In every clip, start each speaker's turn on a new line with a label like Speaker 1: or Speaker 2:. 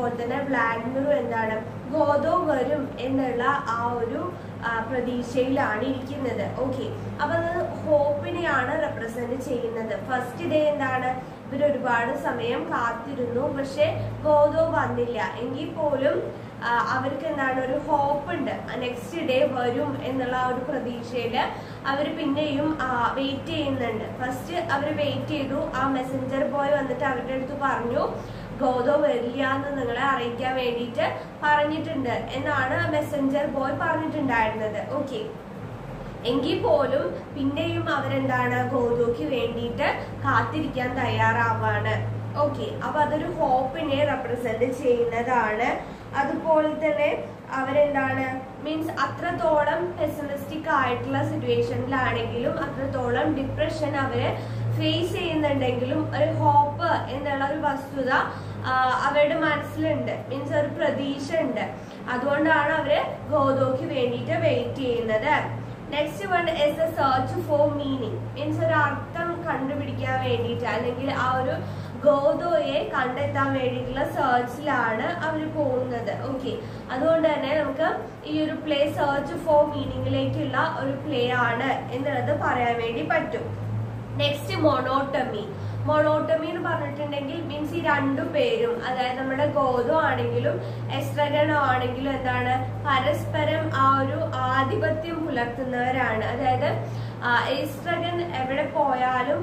Speaker 1: അതുപോലെ തന്നെ വ്ളാഡിമിറും എന്താണ് ഗോതോ വരും എന്നുള്ള ആ ഒരു ആ, പ്രതീക്ഷയിലാണ് ഇരിക്കുന്നത് ഓക്കെ അപ്പൊ അത് ഹോപ്പിനെയാണ് റെപ്രസെന്റ് ചെയ്യുന്നത് ഫസ്റ്റ് ഡേ എന്താണ് ഇവർ ഒരുപാട് സമയം കാത്തിരുന്നു പക്ഷെ ഗോതോ വന്നില്ല എങ്കിൽ പോലും ആ, അവർക്ക് എന്താണ് ഒരു ഹോപ്പ് ഉണ്ട് നെക്സ്റ്റ് ഡേ വരും എന്നുള്ള ആ ഒരു പ്രതീക്ഷയില് അവർ പിന്നെയും വെയിറ്റ് ചെയ്യുന്നുണ്ട് ഫസ്റ്റ് അവർ വെയിറ്റ് ചെയ്തു ആ മെസ്സഞ്ചർ ബോയ് വന്നിട്ട് അവരുടെ അടുത്ത് പറഞ്ഞു ഗോതോ വരില്ല എന്ന് നിങ്ങളെ അറിയിക്കാൻ വേണ്ടിയിട്ട് പറഞ്ഞിട്ടുണ്ട് എന്നാണ് മെസ്സഞ്ചർ ബോയ് പറഞ്ഞിട്ടുണ്ടായിരുന്നത് ഓക്കെ എങ്കിൽ പോലും പിന്നെയും അവരെന്താണ് ഗോതോക്ക് വേണ്ടിയിട്ട് കാത്തിരിക്കാൻ തയ്യാറാവാണ് ഓക്കെ അപ്പൊ അതൊരു ഹോപ്പിനെ റെപ്രസെന്റ് ചെയ്യുന്നതാണ് അതുപോലെ തന്നെ അവരെന്താണ് മീൻസ് അത്രത്തോളം പെസിമിസ്റ്റിക് ആയിട്ടുള്ള സിറ്റുവേഷനിലാണെങ്കിലും അത്രത്തോളം ഡിപ്രഷൻ അവര് ഫേസ് ചെയ്യുന്നുണ്ടെങ്കിലും ഒരു ഹോപ്പ് എന്നുള്ള ഒരു വസ്തുത ആ, അവരുടെ മനസ്സിലുണ്ട് മീൻസ് ഒരു പ്രതീക്ഷ ഉണ്ട് അതുകൊണ്ടാണ് അവര് ഗോതോക്ക് വേണ്ടിയിട്ട് വെയിറ്റ് ചെയ്യുന്നത് next one is a search for meaning means ഒരു അർത്ഥം കണ്ടുപിടിക്കാൻ വേണ്ടിയിട്ട് അല്ലെങ്കിൽ ആ ഒരു ഗോതോയെ കണ്ടെത്താൻ വേണ്ടിയിട്ടുള്ള സെർച്ചിലാണ് അവർ പോകുന്നത് ഓക്കെ അതുകൊണ്ട് തന്നെ നമുക്ക് ഈ ഒരു പ്ലേ സെർച്ച് ഫോർ മീനിങ്ങിലേക്കുള്ള ഒരു പ്ലേ ആണ് എന്നുള്ളത് പറയാൻ വേണ്ടി പറ്റും നെക്സ്റ്റ് മൊണോട്ടമി മൊണോട്ടമി എന്ന് പറഞ്ഞിട്ടുണ്ടെങ്കിൽ മീൻസ് ഈ രണ്ടു പേരും അതായത് നമ്മുടെ ഗോതോ ആണെങ്കിലും എസ്ട്രഗണോ ആണെങ്കിലും എന്താണ് പരസ്പരം ആ ഒരു ആധിപത്യം പുലർത്തുന്നവരാണ് അതായത് എസ്ട്രഗൻ എവിടെ പോയാലും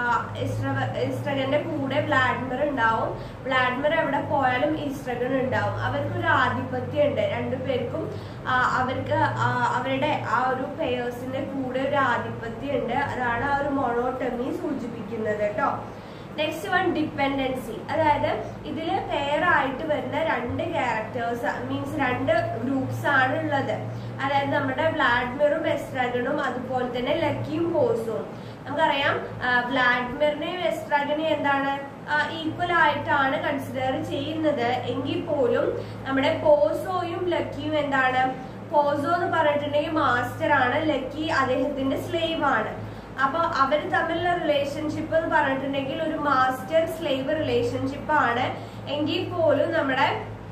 Speaker 1: എസ്ട്രഗന്റെ കൂടെ വ്ളാഡിമർ ഉണ്ടാവും വ്ളാഡിമർ എവിടെ പോയാലും ഈസ്ട്രഗൺ ഉണ്ടാവും അവർക്കൊരു ആധിപത്യം ഉണ്ട് രണ്ടുപേർക്കും ആ, അവർക്ക് ആ, അവരുടെ ആ ഒരു പെയേഴ്സിന്റെ കൂടെ ഒരു ആധിപത്യം ഉണ്ട് അതാണ് ആ ഒരു മൊണോട്ടമി സൂചിപ്പിക്കുന്നത് കേട്ടോ നെക്സ്റ്റ് വൺ ഡിപ്പെൻഡൻസി അതായത് ഇതിൽ പെയറായിട്ട് വരുന്ന രണ്ട് ക്യാരക്ടേഴ്സ് മീൻസ് രണ്ട് ഗ്രൂപ്പ്സ് ആണ് ഉള്ളത് അതായത് നമ്മുടെ വ്ളാഡിമിറും എസ്ട്രാഗണും അതുപോലെ തന്നെ ലക്കിയും പോസും നമുക്കറിയാം ആ, വ്ളാഡിമിറിനെയും എസ്ട്രാഗനെയും എന്താണ് ഈക്വൽ ആയിട്ടാണ് കൺസിഡർ ചെയ്യുന്നത് എങ്കിൽ പോലും നമ്മുടെ പോസോയും ലക്കിയും എന്താണ് പോസോ എന്ന് പറഞ്ഞിട്ടുണ്ടെങ്കിൽ മാസ്റ്റർ ആണ് ലക്കി അദ്ദേഹത്തിന്റെ സ്ലേവ് ആണ് അപ്പൊ അവർ തമ്മിലുള്ള റിലേഷൻഷിപ്പ് എന്ന് പറഞ്ഞിട്ടുണ്ടെങ്കിൽ ഒരു മാസ്റ്റർ സ്ലേവ് റിലേഷൻഷിപ്പ് ആണ് എങ്കിൽ പോലും നമ്മുടെ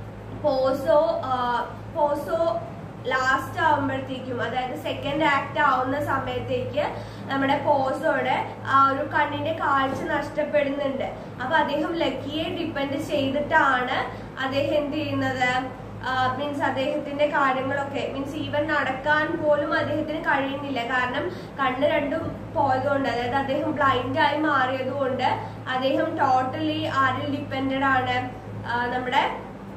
Speaker 1: പോസോ ആ, പോസോ ലാസ്റ്റ് ആവുമ്പോഴത്തേക്കും അതായത് സെക്കൻഡ് ആക്ട് ആവുന്ന സമയത്തേക്ക് നമ്മുടെ പോസോയുടെ ആ ഒരു കണ്ണിന്റെ കാഴ്ച നഷ്ടപ്പെടുന്നുണ്ട് അപ്പൊ അദ്ദേഹം ലക്കിയെ ഡിപ്പെൻഡ് ചെയ്തിട്ടാണ് അദ്ദേഹം എന്ത് ചെയ്യുന്നത് മീൻസ് അദ്ദേഹത്തിന്റെ കാര്യങ്ങളൊക്കെ മീൻസ് ഈവൻ നടക്കാൻ പോലും അദ്ദേഹത്തിന് കഴിയുന്നില്ല കാരണം കണ്ണ് രണ്ടും പോയതുകൊണ്ട് അതായത് അദ്ദേഹം ബ്ലൈൻഡ് ആയി മാറിയത് കൊണ്ട് അദ്ദേഹം ടോട്ടലി ആരിൽ ഡിപ്പെൻഡഡ് ആണ് ആ, നമ്മുടെ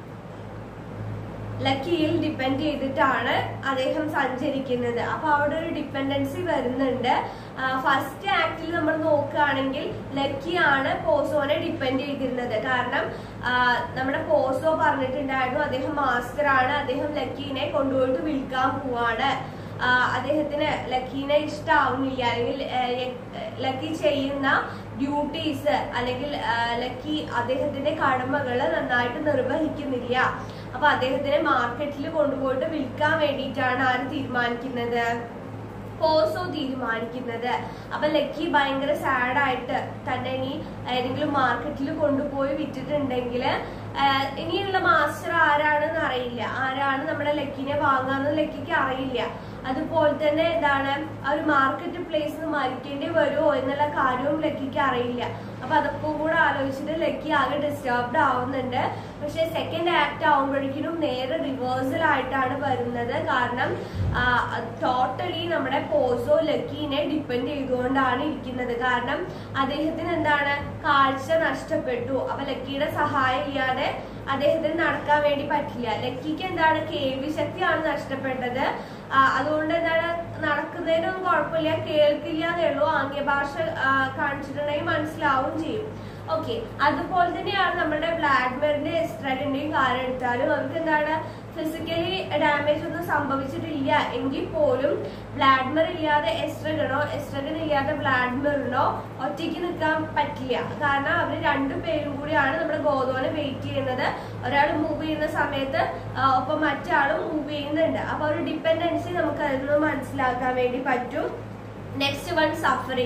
Speaker 1: ലക്കിയിൽ ഡിപ്പെൻഡ് ചെയ്തിട്ടാണ് അദ്ദേഹം സഞ്ചരിക്കുന്നത് അപ്പൊ അവിടെ ഒരു ഡിപ്പെൻഡൻസി വരുന്നുണ്ട് ഫസ്റ്റ് ആക്ടിൽ നമ്മൾ നോക്കുകയാണെങ്കിൽ ലക്കിയാണ് പോസോനെ ഡിപ്പെൻഡ് ചെയ്തിരുന്നത് കാരണം ആ, നമ്മുടെ പോസോ പറഞ്ഞിട്ടുണ്ടായിരുന്നു അദ്ദേഹം മാസ്റ്റർ ആണ് അദ്ദേഹം ലക്കീനെ കൊണ്ടുപോയിട്ട് വിൽക്കാൻ പോവാണ് ആ, അദ്ദേഹത്തിന് ലക്കീനെ ഇഷ്ടാവുന്നില്ല അല്ലെങ്കിൽ ആ, ല- ലക്കി ചെയ്യുന്ന ഡ്യൂട്ടീസ് അല്ലെങ്കിൽ ആ, ലക്കി അദ്ദേഹത്തിന്റെ കടമകൾ നന്നായിട്ട് നിർവഹിക്കുന്നില്ല അപ്പൊ അദ്ദേഹത്തിനെ മാർക്കറ്റിൽ കൊണ്ടുപോയിട്ട് വിൽക്കാൻ വേണ്ടിയിട്ടാണ് ആര് തീരുമാനിക്കുന്നത് പോസോ തീരുമാനിക്കുന്നത് അപ്പൊ ലക്കി ഭയങ്കര സാഡ് ആയിട്ട് തന്നെ ഇനി ഏതെങ്കിലും മാർക്കറ്റിൽ കൊണ്ടുപോയി വിറ്റിട്ടുണ്ടെങ്കിൽ ഇനിയുള്ള മാസ്റ്റർ ആരാണെന്ന് അറിയില്ല ആരാണ് നമ്മുടെ ലക്കിനെ വാങ്ങാന്ന് ലക്കിക്ക് അറിയില്ല അതുപോലെ തന്നെ എന്താണ് ആ ഒരു മാർക്കറ്റ് പ്ലേസിൽ നിന്ന് മരിക്കേണ്ടി വരുമോ എന്നുള്ള കാര്യവും ലക്കിക്ക് അറിയില്ല അപ്പൊ അതൊക്കെ കൂടെ ആലോചിച്ചിട്ട് ലക്കി ആകെ ഡിസ്റ്റർബ്ഡ് ആവുന്നുണ്ട് പക്ഷെ സെക്കൻഡ് ആക്ട് ആവുമ്പോഴേക്കും നേരെ റിവേഴ്സൽ ആയിട്ടാണ് വരുന്നത് കാരണം ടോട്ടലി നമ്മുടെ പോസോ ലക്കീനെ ഡിപ്പെൻഡ് ചെയ്തുകൊണ്ടാണ് ഇരിക്കുന്നത് കാരണം അദ്ദേഹത്തിന് എന്താണ് കാഴ്ച നഷ്ടപ്പെട്ടു അപ്പൊ ലക്കിയുടെ സഹായം ഇല്ലാതെ അദ്ദേഹത്തിന് നടക്കാൻ വേണ്ടി പറ്റില്ല ലക്കിക്ക് എന്താണ് കേൾവി ശക്തിയാണ് നഷ്ടപ്പെട്ടത് ആ, അതുകൊണ്ട് എന്താണ് നടക്കുന്നതിനൊന്നും കുഴപ്പമില്ല കേൾക്കില്ല എന്നേ ഉള്ളൂ ആംഗ്യഭാഷ ആ, കാണിച്ചിട്ടുണ്ടെങ്കിൽ മനസ്സിലാവും ചെയ്യും ഓക്കെ അതുപോലെ തന്നെയാണ് നമ്മുടെ വ്ളാഡിമിറിന്റെ എസ്ട്രഗന്റെയും കാര്യം എടുത്താലും അവർക്ക് എന്താണ് ഫിസിക്കലി ഡാമേജ് ഒന്നും സംഭവിച്ചിട്ടില്ല എങ്കിൽ പോലും വ്ളാഡിമിർ ഇല്ലാതെ എസ്ട്രഗണോ എസ്ട്രഗൻ ഇല്ലാതെ വ്ളാഡിമിറിനോ ഒറ്റയ്ക്ക് നിൽക്കാൻ പറ്റില്ല കാരണം അവർ രണ്ടുപേരും കൂടിയാണ് നമ്മുടെ ഗോതോനെ വെയിറ്റ് ചെയ്യുന്നത് ഒരാൾ മൂവ് ചെയ്യുന്ന സമയത്ത് ആ, ഒപ്പം മറ്റാളും മൂവ് ചെയ്യുന്നുണ്ട് അപ്പൊ ഒരു ഡിപ്പെൻഡൻസി നമുക്ക് അതിൽ നിന്ന് മനസ്സിലാക്കാൻ വേണ്ടി പറ്റും നെക്സ്റ്റ് വൺ സഫറിങ്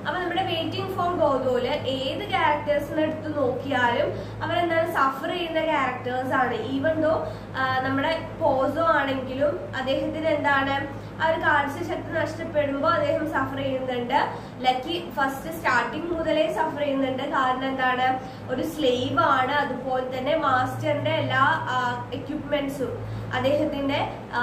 Speaker 1: അപ്പൊ നമ്മുടെ വെയിറ്റിംഗ് ഫോർ ഗോദോയില് ഏത് ക്യാരക്ടേഴ്സിനെ എടുത്ത് നോക്കിയാലും അവരെന്താണ് സഫർ ചെയ്യുന്ന ക്യാരക്ടേഴ്സ് ആണ് ഈവൻ ദോ നമ്മുടെ പോസോ ആണെങ്കിലും അദ്ദേഹത്തിന് എന്താണ് ആ ഒരു കാഴ്ചശക്തി നഷ്ടപ്പെടുമ്പോൾ അദ്ദേഹം സഫർ ചെയ്യുന്നുണ്ട് ലക്കി ഫസ്റ്റ് സ്റ്റാർട്ടിങ് മുതലേ സഫർ ചെയ്യുന്നുണ്ട് കാരണം എന്താണ് ഒരു സ്ലേവ് ആണ് അതുപോലെ തന്നെ മാസ്റ്ററിന്റെ എല്ലാ എക്യുപ്മെന്റ്സും അദ്ദേഹത്തിന്റെ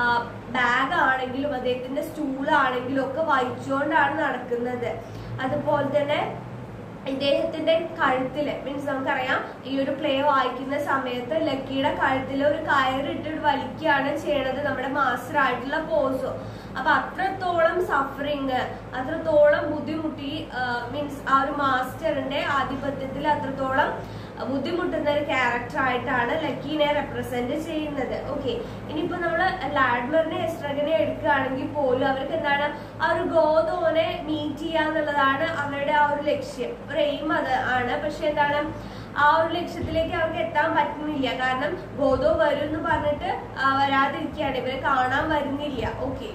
Speaker 1: ബാഗ് ആണെങ്കിലും അദ്ദേഹത്തിന്റെ സ്റ്റൂൾ ആണെങ്കിലും ഒക്കെ വഹിച്ചുകൊണ്ടാണ് നടക്കുന്നത് അതുപോലെ തന്നെ ഇദ്ദേഹത്തിന്റെ കഴുത്തില് മീൻസ് നമുക്കറിയാം ഈ ഒരു പ്ലേ വായിക്കുന്ന സമയത്ത് ലക്കിയുടെ കഴുത്തിൽ ഒരു കയറിട്ടിട്ട് വലിക്കുകയാണ് ചെയ്യണത് നമ്മുടെ മാസ്റ്റർ ആയിട്ടുള്ള പോസോ അപ്പൊ അത്രത്തോളം സഫറിങ് അത്രത്തോളം ബുദ്ധിമുട്ടി മീൻസ് ആ ഒരു മാസ്റ്ററിന്റെ ആധിപത്യത്തിൽ അത്രത്തോളം ബുദ്ധിമുട്ടുന്ന ഒരു ക്യാരക്ടർ ആയിട്ടാണ് ലക്കീനെ റെപ്രസെന്റ് ചെയ്യുന്നത് ഓക്കെ ഇനിയിപ്പോ നമ്മള് ലാഡ്മറിനെ എസ്ട്രഗനെ എടുക്കുകയാണെങ്കിൽ പോലും അവർക്ക് എന്താണ് ആ ഒരു ഗോതോനെ മീറ്റ് ചെയ്യാന്നുള്ളതാണ് അവരുടെ ആ ഒരു ലക്ഷ്യം ഒരു എയിം അത് ആണ് പക്ഷെ എന്താണ് ആ ഒരു ലക്ഷ്യത്തിലേക്ക് അവർക്ക് എത്താൻ പറ്റുന്നില്ല കാരണം ഗോതോ വരും എന്ന് പറഞ്ഞിട്ട് വരാതിരിക്കുകയാണ് ഇവരെ കാണാൻ വരുന്നില്ല ഓക്കെ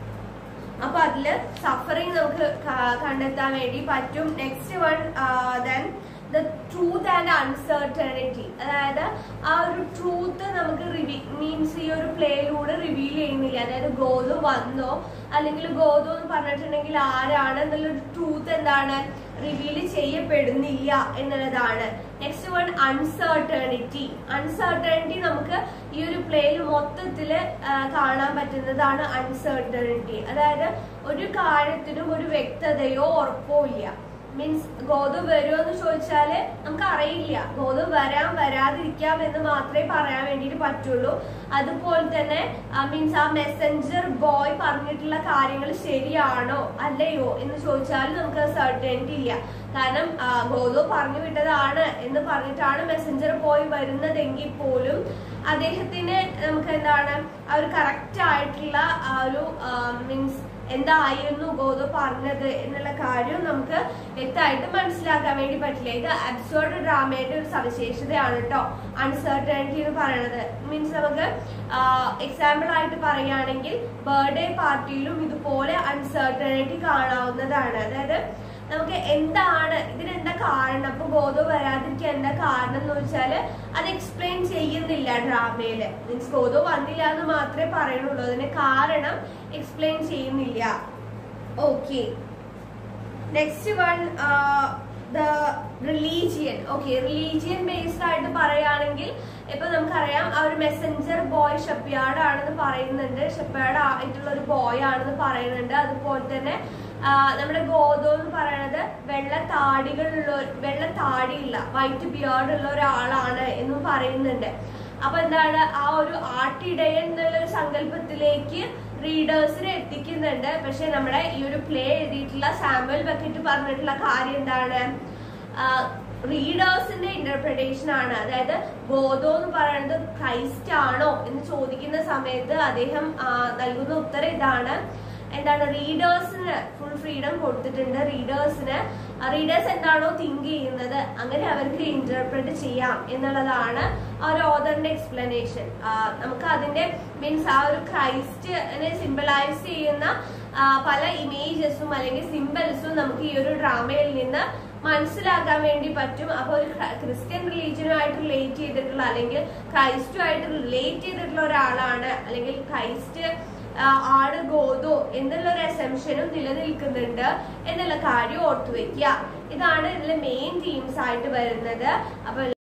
Speaker 1: അപ്പൊ അതില് സഫറിങ് നമുക്ക് കണ്ടെത്താൻ വേണ്ടി പറ്റും next one then the truth and uncertainty അതായത് ആ ഒരു ട്രൂത്ത് നമുക്ക് റിവീ മീൻസ് ഈ ഒരു പ്ലേയിലൂടെ റിവീൽ ചെയ്യുന്നില്ല അതായത് ഗോതു വന്നോ അല്ലെങ്കിൽ ഗോതു എന്ന് പറഞ്ഞിട്ടുണ്ടെങ്കിൽ ആരാണ് എന്നുള്ളൊരു ട്രൂത്ത് എന്താണ് റിവീൽ ചെയ്യപ്പെടുന്നില്ല എന്നുള്ളതാണ് നെക്സ്റ്റ് വൺ അൺസർട്ടനിറ്റി അൺസർട്ടനിറ്റി നമുക്ക് ഈ ഒരു പ്ലേയിൽ മൊത്തത്തിൽ കാണാൻ പറ്റുന്നതാണ് അൺസർട്ടനിറ്റി അതായത് ഒരു കാര്യത്തിനും ഒരു വ്യക്തതയോ ഉറപ്പോ ഇല്ല മീൻസ് ഗോതു വരുമോ എന്ന് ചോദിച്ചാല് നമുക്ക് അറിയില്ല ഗോതു വരാം വരാതിരിക്കാം എന്ന് മാത്രമേ പറയാൻ വേണ്ടിയിട്ട് പറ്റുള്ളൂ അതുപോലെ തന്നെ മീൻസ് ആ മെസ്സഞ്ചർ ബോയ് പറഞ്ഞിട്ടുള്ള കാര്യങ്ങൾ ശരിയാണോ അല്ലയോ എന്ന് ചോദിച്ചാൽ നമുക്ക് സർട്ടനിറ്റി ഇല്ല കാരണം ഗോതു പറഞ്ഞു വിട്ടതാണ് എന്ന് പറഞ്ഞിട്ടാണ് മെസ്സഞ്ചർ ബോയ് വരുന്നതെങ്കിൽ പോലും അദ്ദേഹത്തിന് നമുക്ക് എന്താണ് ആ ഒരു കറക്റ്റ് ആയിട്ടുള്ള ആ ഒരു മീൻസ് എന്തായിരുന്നു ഗോതോ പറഞ്ഞത് എന്നുള്ള കാര്യം നമുക്ക് വ്യക്തമായിട്ട് മനസ്സിലാക്കാൻ വേണ്ടി പറ്റില്ല ഇത് അബ്സോർഡ് ഡ്രാമയുടെ ഒരു സവിശേഷതയാണ് കേട്ടോ അൺസർട്ടനിറ്റി എന്ന് പറയുന്നത് മീൻസ് നമുക്ക് എക്സാമ്പിൾ ആയിട്ട് പറയുകയാണെങ്കിൽ ബർത്ത്ഡേ പാർട്ടിയിലും ഇതുപോലെ അൺസർട്ടനിറ്റി കാണാവുന്നതാണ് അതായത് നമുക്ക് എന്താണ് ഇതിനെന്താ കാരണം അപ്പൊ ഗോതോ വരാതിരിക്കാൻ എന്താ കാരണം എന്ന് വെച്ചാല് അത് എക്സ്പ്ലെയിൻ ചെയ്യുന്നില്ല ഡ്രാമയില് മീൻസ് ഗോതോ വന്നില്ല എന്ന് മാത്രമേ പറയുന്നുള്ളൂ അതിന് കാരണം എക്സ്പ്ലെയിൻ ചെയ്യുന്നില്ല okay next one the religion okay religion based ആയിട്ട് പറയുകയാണെങ്കിൽ ഇപ്പൊ നമുക്കറിയാം ആ ഒരു മെസ്സഞ്ചർ ബോയ് ഷെപ്യാർഡ് ആണെന്ന് പറയുന്നുണ്ട് ഷെപ്യാർഡ് ആയിട്ടുള്ള ഒരു ബോയ് ആണെന്ന് പറയുന്നുണ്ട് അതുപോലെ തന്നെ നമ്മുടെ ഗോതോ എന്ന് പറയുന്നത് വെള്ള താടികളുള്ള വെള്ള താടിയില്ല വൈറ്റ് ബിയേർഡ് ഉള്ള ഒരാളാണ് എന്നും പറയുന്നുണ്ട് അപ്പൊ എന്താണ് ആ ഒരു ആട്ടിടയൻ എന്നുള്ള ഒരു സങ്കല്പത്തിലേക്ക് റീഡേഴ്സിനെ എത്തിക്കുന്നുണ്ട് പക്ഷെ നമ്മുടെ ഈ ഒരു പ്ലേ എഴുതിയിട്ടുള്ള സാമ്പിൾ ബക്കറ്റ് പറഞ്ഞിട്ടുള്ള കാര്യം എന്താണ് റീഡേഴ്സിന്റെ ഇന്റർപ്രിട്ടേഷൻ ആണ് അതായത് ബോധോ എന്ന് പറയുന്നത് ക്രൈസ്റ്റ് ആണോ എന്ന് ചോദിക്കുന്ന സമയത്ത് അദ്ദേഹം നൽകുന്ന ഉത്തരം ഇതാണ് എന്താണ് റീഡേഴ്സിന് ഫുൾ ഫ്രീഡം കൊടുത്തിട്ടുണ്ട് റീഡേഴ്സിന് റീഡേഴ്സ് എന്താണോ തിങ്ക് ചെയ്യുന്നത് അങ്ങനെ അവർക്ക് ഇന്റർപ്രറ്റ് ചെയ്യാം എന്നുള്ളതാണ് ആ ഒരു ഓതറിന്റെ എക്സ്പ്ലനേഷൻ നമുക്ക് അതിന്റെ മീൻസ് ആ ഒരു ക്രൈസ്റ്റിനെ സിംബലൈസ് ചെയ്യുന്ന പല ഇമേജസും അല്ലെങ്കിൽ സിംബൽസും നമുക്ക് ഈ ഒരു ഡ്രാമയിൽ നിന്ന് മനസ്സിലാക്കാൻ വേണ്ടി പറ്റും അപ്പോൾ ഒരു ക്രിസ്ത്യൻ റിലീജിയനുമായിട്ട് റിലേറ്റ് ചെയ്തിട്ടുള്ള അല്ലെങ്കിൽ ക്രൈസ്റ്റുമായിട്ട് റിലേറ്റ് ചെയ്തിട്ടുള്ള ഒരാളാണ് അല്ലെങ്കിൽ ക്രൈസ്റ്റ് ആട് ഗോതോ എന്നുള്ള ഒരു അസംഷനും നിലനിൽക്കുന്നുണ്ട് എന്നുള്ള കാര്യം ഓർത്തു വെക്കുക ഇതാണ് ഇതിലെ മെയിൻ തീംസ് ആയിട്ട് വരുന്നത് അപ്പൊ